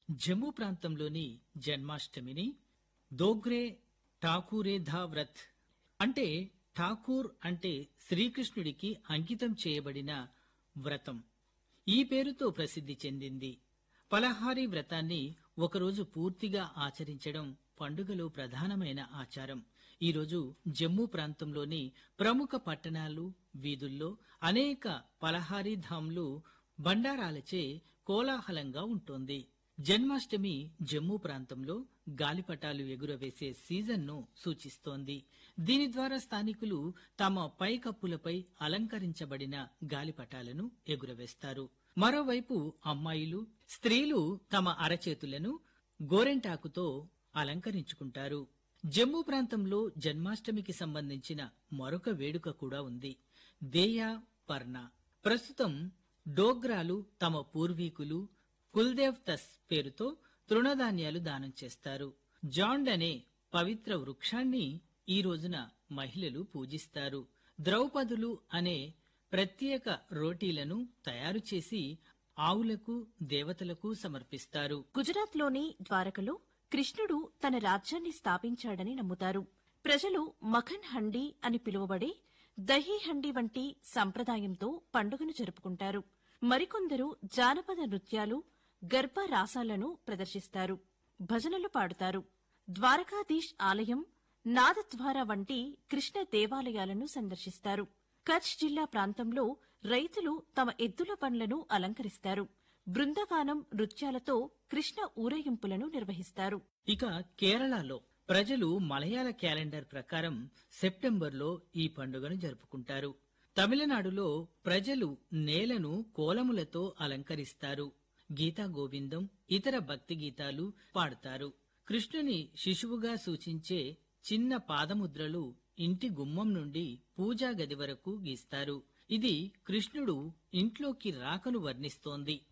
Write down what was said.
జమ్మూ ప్రాంతంలోని జన్మాష్టమిని దోగ్రే ఠాకూరే ధా వ్రత్ అంటే ఠాకూర్ అంటే శ్రీకృష్ణుడికి అంకితం చేయబడిన వ్రతం ఈ పేరుతో ప్రసిద్ధి చెందింది పలహారీ వ్రతాన్ని ఒకరోజు పూర్తిగా ఆచరించడం పండుగలో ప్రధానమైన ఆచారం ఈరోజు జమ్మూ ప్రాంతంలోని ప్రముఖ పట్టణాలు వీధుల్లో అనేక పలహారీ ధాంలు బండారాలచే కోలాహలంగా ఉంటోంది జన్మాష్టమి జమ్మూ ప్రాంతంలో గాలిపటాలు ఎగురవేసే సీజన్ను సూచిస్తోంది దీని ద్వారా స్థానికులు తమ పైకప్పులపై అలంకరించబడిన గాలిపటాలను ఎగురవేస్తారు మరోవైపు అమ్మాయిలు స్త్రీలు తమ అరచేతులను గోరెంటాకుతో అలంకరించుకుంటారు జమ్మూ ప్రాంతంలో జన్మాష్టమికి సంబంధించిన మరొక వేడుక కూడా ఉంది దేయా పర్నా ప్రస్తుతం డోగ్రాలు తమ పూర్వీకులు కుల్దేవ్ తస్ పేరుతో తృణధాన్యాలు దానం చేస్తారు జాండ్ అనే పవిత్ర వృక్షాన్ని ఈ రోజున మహిళలు పూజిస్తారు ద్రౌపదులు అనే ప్రత్యేక రోటీలను తయారు చేసి ఆవులకు దేవతలకు సమర్పిస్తారు గుజరాత్లోని ద్వారకలో కృష్ణుడు తన రాజ్యాన్ని స్థాపించాడని నమ్ముతారు ప్రజలు మఖన్ హండీ అని పిలువబడే దహీ హండీ వంటి సంప్రదాయంతో పండుగను జరుపుకుంటారు మరికొందరు జానపద నృత్యాలు గర్భ రాసాలను ప్రదర్శిస్తారు భజనలు పాడుతారు ద్వారకాధీష్ ఆలయం నాదద్వార వంటి కృష్ణ దేవాలయాలను సందర్శిస్తారు కచ్ జిల్లా ప్రాంతంలో రైతులు తమ ఎద్దుల బండ్లను అలంకరిస్తారు బృందగానం నృత్యాలతో కృష్ణ ఊరేగింపులను నిర్వహిస్తారు ఇక కేరళలో ప్రజలు మలయాళ క్యాలెండర్ ప్రకారం సెప్టెంబర్లో ఈ పండుగను జరుపుకుంటారు తమిళనాడులో ప్రజలు నేలను కోలములతో అలంకరిస్తారు గీతా గోవిందం ఇతర భక్తి గీతాలు పాడతారు కృష్ణుని శిశువుగా సూచించే చిన్న పాదముద్రలు ఇంటి గుమ్మం నుండి పూజా గది వరకు గీస్తారు ఇది కృష్ణుడు ఇంట్లోకి రాకను వర్ణిస్తోంది